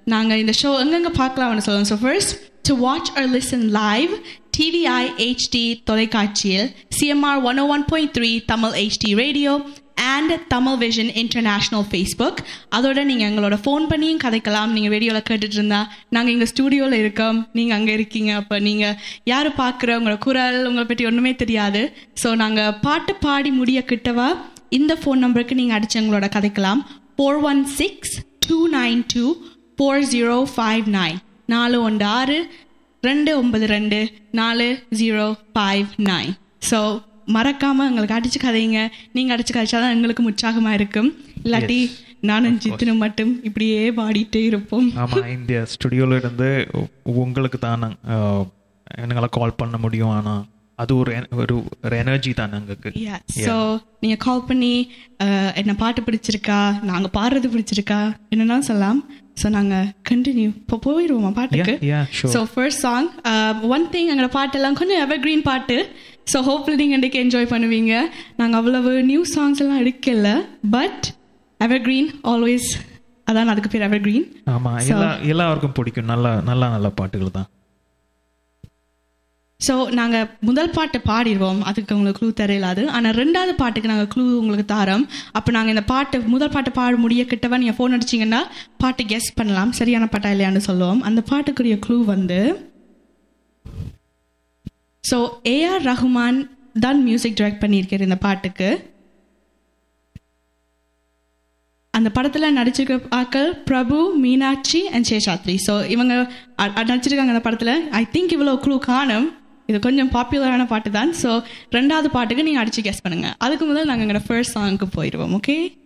நாங்கள் இந்த ஷோ எங்கெங்கே பார்க்கலாம்னு சொல்லுவோம் so first to watch or listen live TVI HD தொலைக்காட்சியில் CMR one O one point three Tamil HD radio and Tamil vision international Facebook அதோட நீங்கள் எங்களோட ஃபோன் பண்ணியும் கதைக்கலாம் நீங்கள் ரேடியோவில் கேட்டுட்டு இருந்தா நாங்கள் எங்கள் ஸ்டூடியோவில் இருக்கோம் நீங்கள் அங்கே இருக்கீங்க அப்போ நீங்கள் யார் பார்க்குற உங்களோட குரல் உங்களை பற்றி ஒன்றுமே தெரியாது ஸோ நாங்கள் பாட்டு பாடி முடிய கிட்டவா இந்த ஃபோன் நம்பருக்கு நீங்கள் அடிச்சு எங்களோட கதைக்கலாம் four one six two nine two four zero five nine நாலு ஒன்று ஆறு ரெண்டு ஒன்பது ரெண்டு நாலு ஜீரோ ஃபைவ் நைன் ஸோ மறக்காம எங்களுக்கு அடிச்சு கதைங்க நீங்க அடிச்சு கதைச்சாதான் எங்களுக்கு உற்சாகமா இருக்கும் இல்லாட்டி நானும் ஜித்தினும் மட்டும் இப்படியே பாடிட்டே இருப்போம் ஆமா இந்த ஸ்டுடியோல இருந்து உ- உங்களுக்கு தான் எங்களை கால் பண்ண முடியும் ஆனா அது ஒரு என- ஒரு ஒரு எனர்ஜி தான் எங்களுக்கு ஸோ நீங்க கால் பண்ணி அஹ், என்ன பாட்டு பிடிச்சிருக்கா நாங்க பாடுறது பிடிச்சிருக்கா என்னன்னா சொல்லலாம் ஸோ நாங்க கண்டினியூ இப்போ போயிடுவோமா பாட்டுக்கு Yeah, yeah, sure. So first song one thing எங்களோட பாட்டெல்லாம் கொஞ்சம் எவர் கிரீன் பாட்டு ஸோ ஹோப்ஃபுல்லி நீங்கள் இன்றைக்கு என்ஜாய் பண்ணுவீங்க நாங்கள் அவ்வளவு நியூ சாங்ஸ் எல்லாம் எடுக்கல பட் எவர் கிரீன் ஆல்வேஸ் அதான் அதுக்கு பேர் எவர் கிரீன் ஆமா எல்லா எல்லாருக்கும் பிடிக்கும் நல்ல நல்ல நல்ல பாட்டுகள் தான் ஸோ நாங்கள் முதல் பாட்டு பாடிடுவோம் அதுக்கு உங்களுக்கு க்ளூ தெரியலாது ஆனால் ரெண்டாவது பாட்டுக்கு நாங்கள் க்ளூ உங்களுக்கு தாரோம் அப்போ நாங்கள் இந்த பாட்டு முதல் பாட்டு பாட முடிய கிட்டவா நீங்கள் ஃபோன் அடிச்சிங்கன்னா பாட்டு கெஸ் பண்ணலாம் சரியான பாட்டா இல்லையான்னு சொல்லுவோம் அந்த பாட்டுக்குரிய க்ளூ வந்து ஸோ ஏஆர் ரஹ்மான் தான் மியூசிக் டைரக்ட் பண்ணியிருக்காரு இந்த பாட்டுக்கு அந்த படத்தில் நடிச்சிருக்க ஆக்கள் பிரபு மீனாட்சி அண்ட் சேஷாத்ரி ஸோ இவங்க அ- அ- நடிச்சிருக்காங்க அந்த படத்தில் ஐ திங்க் இவ்வளோ க்ளூ காணும் இது கொஞ்சம் பாப்புலரான பாட்டு தான் ஸோ ரெண்டாவது பாட்டுக்கு நீங்கள் அடிச்சு கெஸ் பண்ணுங்க அதுக்கு முதல் நாங்கள் எங்களோட ஃபர்ஸ்ட் சாங்க்கு போயிடுவோம் ஓகே